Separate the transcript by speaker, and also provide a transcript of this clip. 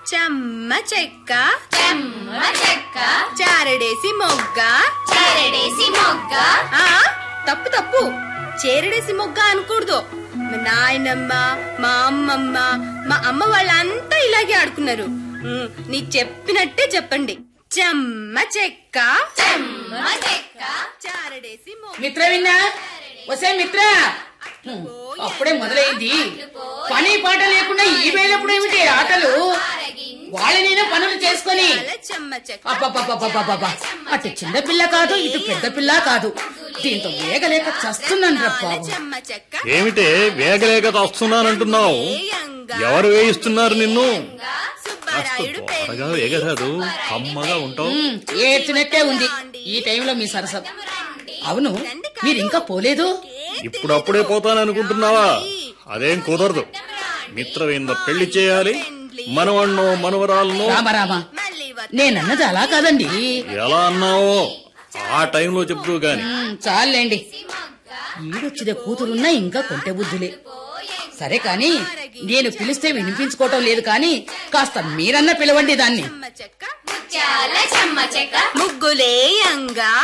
Speaker 1: చెమ్మ చెక్క
Speaker 2: చెమ్మ చెక్క
Speaker 1: చారడేసి మొగ్గ
Speaker 2: చెరడేసి మొగ్గ
Speaker 1: ఆ తప్పు తప్పు చేరడేసి మొగ్గ అనకూడదు మా నాయనమ్మ మా అమ్మమ్మ మా అమ్మ వాళ్ళంతా ఇలాగే ఆడుకున్నారు ఉమ్, నీకు చెప్పినట్టే చెప్పండి చెమ్మ చెక్క
Speaker 2: చెమ్మ చెక్క
Speaker 1: చారడేసి మొగ్గ
Speaker 3: మిత్ర విన్నా వసే మిత్ర అప్పుడే మొదలైంది పని పాట లేకుండా ఈ వేళప్పుడు ఏమిటి ఆటలు వాళ్ళనైనా పనులు చేసుకొని
Speaker 1: చెమ్మ చెక్క
Speaker 3: అబ్బబ్బబ్బబ్బబ్బబ్బా. అటు చిన్న పిల్ల కాదు ఇటు పెద్ద పిల్ల కాదు దీంతో వేగలేక చస్తున్నాను రా బాబు
Speaker 1: చెమ్మ చెక్క
Speaker 4: ఏమిటే వేగలేక వస్తున్నానంటున్నావు ఎవరు వేయిస్తున్నారు నిన్ను కాస్త
Speaker 1: సుబ్బారాయుడు
Speaker 4: త్వరగా వేగరాదు కమ్మగా ఉంటావు
Speaker 3: ఉమ్, ఏడ్చినట్టే ఉంది ఈ టైంలో మీ సరసం అవును మీరు ఇంకా పోలేదు
Speaker 4: ఇప్పుడప్పుడే పోతాననుకుంటున్నావా అదేం కుదరదు మిత్రవింద పెళ్లి చేయాలి మనవన్నో మనవరాలనో
Speaker 3: రామరామ
Speaker 1: మళ్ళీ వద్ద-
Speaker 3: నేనన్నది అలా కాదండి
Speaker 4: ఎలా అన్నావో ఆ టైంలో చెప్తూ గాని
Speaker 3: ఉమ్, చాలండి ఈడొచ్చిదే కూతురున్నా ఇంకా కొంటె బుద్ధులే సరే కాని నేను పిలిస్తే వినిపించుకోవటం లేదు కాని కాస్త మీరన్నా పిలవండి దాన్ని
Speaker 1: చెమ్మ చెక్క
Speaker 2: చాలా చెమ్మ చెక్క
Speaker 1: ముగ్గులేయంగా